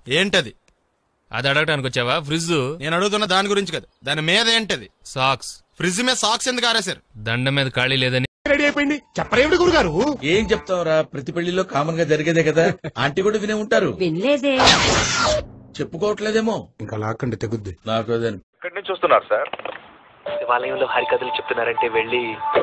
ఏంటది అది అడగటానికి వచ్చావా ఫ్రిడ్జ్ నేను అడుగుతున్న దాని గురించి కదా దాని మీద ఏంటది సాక్స్ ఫ్రిడ్జ్ మీద సాక్స్ ఎందుకు ఆరేశారు దండ మీద ఖాళీ లేదని రెడీ అయిపోయింది చెప్పరేమిటి గురుగారు ఏం చెప్తావురా ప్రతి పెళ్లిలో కామన్ గా జరిగేదే కదా ఆంటీ కూడా వినే ఉంటారు వినలేదే చెప్పుకోవట్లేదేమో ఇంకా లాక్కండి తెగుద్ది నాకు అదని ఎక్కడి నుంచి వస్తున్నారు సార్ శివాలయంలో హరికథలు చెప్తున్నారంటే వెళ్ళి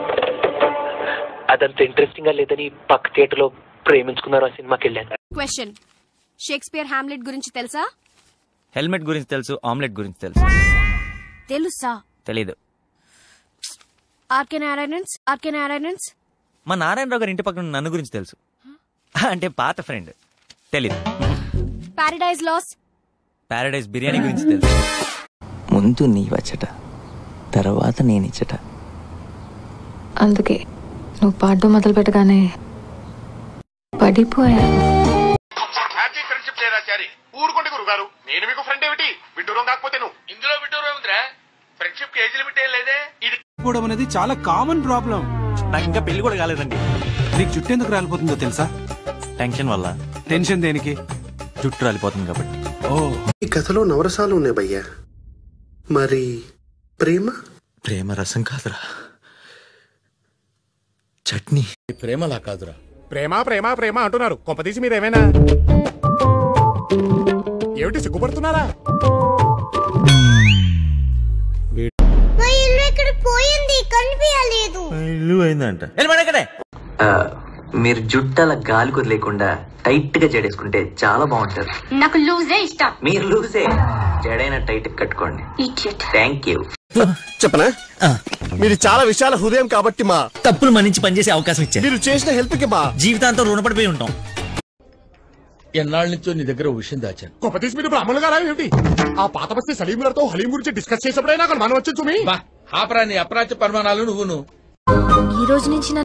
అదంత ఇంట్రెస్టింగ్ గా లేదని పక్క థియేటర్ లో ప్రేమించుకున్నారు ఆ సినిమాకి వెళ్ళాను క్వశ్చన్ షేక్స్పియర్ హామ్లెట్ గురించి తెలుసా హెల్మెట్ గురించి తెలుసు ఆమ్లెట్ గురించి తెలుసు తెలుసా తెలీదు ఆర్కే నారాయణన్స్ ఆర్కే నారాయణన్స్ మా నారాయణరావు గారి ఇంటి పక్కన నన్ను గురించి తెలుసు అంటే పాత ఫ్రెండ్ తెలీదు పారడైజ్ లాస్ పారాడైజ్ బిర్యానీ గురించి తెలుసు ముందు నీ వచ్చట తర్వాత నేనిచ్చట అందుకే నువ్వు పాడడం మొదలు పెట్టగానే పడిపోయా హ్యాపీ ఫ్రెండ్షిప్ చేరాచారి ఊరుకోండి గురుగారు నేను మీకు ఫ్రెండ్ ఏమిటి విడ్డూరం కాకపోతే నువ్వు ఇందులో విడ్డూరం ఉందిరా ఫ్రెండ్షిప్ కి ఏజ్ లిమిట్ ఏం లేదే ఇది పోవడం అనేది చాలా కామన్ ప్రాబ్లం నాకు ఇంకా పెళ్లి కూడా కాలేదండి నీకు జుట్టు ఎందుకు రాలిపోతుందో తెలుసా టెన్షన్ వల్ల టెన్షన్ దేనికి జుట్టు రాలిపోతుంది కాబట్టి ఓ ఈ కథలో నవరసాలు ఉన్నాయి భయ్యా మరి ప్రేమ ప్రేమ రసం కాదురా చట్నీ ప్రేమలా కాదురా ప్రేమ ప్రేమ ప్రేమ అంటున్నారు కొంపదీసి మీరేమైనా ఏమిటి సిగ్గుపడుతున్నారా పోయింది కనిపించలేదు ఇల్లు అయిందంట మీరు జుట్టు అలా గాలి కుదిలేకుండా టైట్ గా జడేసుకుంటే చాలా బాగుంటారు నాకు లూజే ఇష్టం మీరు లూజే జడైన టైట్ కట్టుకోండి థ్యాంక్ యూ చెప్పనా మీరు చాలా విశాల హృదయం కాబట్టి మా తప్పులు మన్నించి పనిచేసే అవకాశం ఇచ్చారు మీరు చేసిన హెల్ప్ కి మా జీవితాంతం రుణపడిపోయి ఉంటాం ఎన్నాళ్ళ నుంచో నీ దగ్గర ఓ విషయం దాచాను కొంపదీసి మీరు బ్రాహ్మణులు గారా ఏమిటి ఆ పాత బస్తీ సలీములతో హలీం గురించి డిస్కస్ చేసినప్పుడైనా అక్కడ మనం వచ్చి చుమి బా ఆపరా నీ అప్రాచ్య పరిమాణాలు నువ్వును ఈ రోజు నుంచి